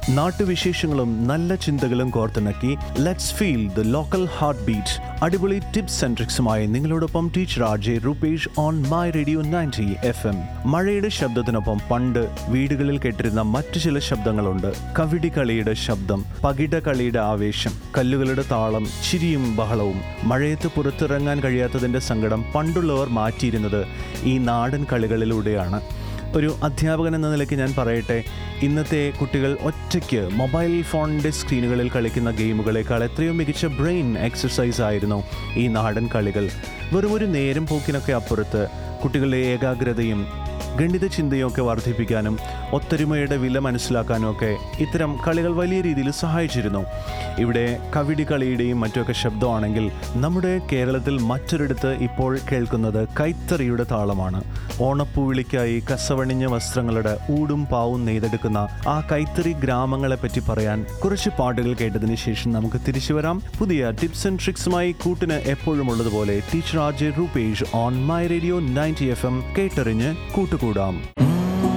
നാട്ടുവിശേഷങ്ങളും നല്ല ചിന്തകളും കോർത്തിണക്കി let's feel the local heart beat അടിപൊളി ടിപ്സ് ആൻഡ് ട്രിക്സുമായി നിങ്ങളോടൊപ്പം teacher R J Rupesh on my radio ninety F M മഴയുടെ ശബ്ദത്തിനൊപ്പം പണ്ട് വീടുകളിൽ കേട്ടിരുന്ന മറ്റു ചില ശബ്ദങ്ങളുണ്ട് കവിടി കളിയുടെ ശബ്ദം പകിട കളിയുടെ ആവേശം കല്ലുകളുടെ താളം ചിരിയും ബഹളവും മഴയത്ത് പുറത്തിറങ്ങാൻ കഴിയാത്തതിൻ്റെ സങ്കടം പണ്ടുള്ളവർ മാറ്റിയിരുന്നത് ഈ നാടൻ കളികളിലൂടെയാണ് ഒരു അധ്യാപകൻ എന്ന നിലയ്ക്ക് ഞാൻ പറയട്ടെ ഇന്നത്തെ കുട്ടികൾ ഒറ്റയ്ക്ക് മൊബൈൽ ഫോണിൻ്റെ സ്ക്രീനുകളിൽ കളിക്കുന്ന ഗെയിമുകളേക്കാൾ എത്രയോ മികച്ച ബ്രെയിൻ എക്സസൈസ് ആയിരുന്നു ഈ നാടൻ കളികൾ വെറും ഒരു നേരം പോക്കിനൊക്കെ അപ്പുറത്ത് കുട്ടികളുടെ ഏകാഗ്രതയും ഗണിത ചിന്തയൊക്കെ വർദ്ധിപ്പിക്കാനും ഒത്തൊരുമയുടെ വില മനസ്സിലാക്കാനും ഒക്കെ ഇത്തരം കളികൾ വലിയ രീതിയിൽ സഹായിച്ചിരുന്നു ഇവിടെ കവിടി കളിയുടെയും മറ്റുമൊക്കെ ശബ്ദമാണെങ്കിൽ നമ്മുടെ കേരളത്തിൽ മറ്റൊരിടത്ത് ഇപ്പോൾ കേൾക്കുന്നത് കൈത്തറിയുടെ താളമാണ് ഓണപ്പൂവിളിക്കായി കസവണിഞ്ഞ വസ്ത്രങ്ങളുടെ ഊടും പാവും നെയ്തെടുക്കുന്ന ആ കൈത്തറി ഗ്രാമങ്ങളെ പറ്റി പറയാൻ കുറച്ച് പാട്ടുകൾ കേട്ടതിന് ശേഷം നമുക്ക് തിരിച്ചു വരാം പുതിയ ടിപ്സ് ആൻഡ് ട്രിക്സുമായി കൂട്ടിന് എപ്പോഴും ഉള്ളതുപോലെ teacher R J Rupesh on my radio ninety F M കേട്ടറിഞ്ഞ് കൂട്ടുകൂടാം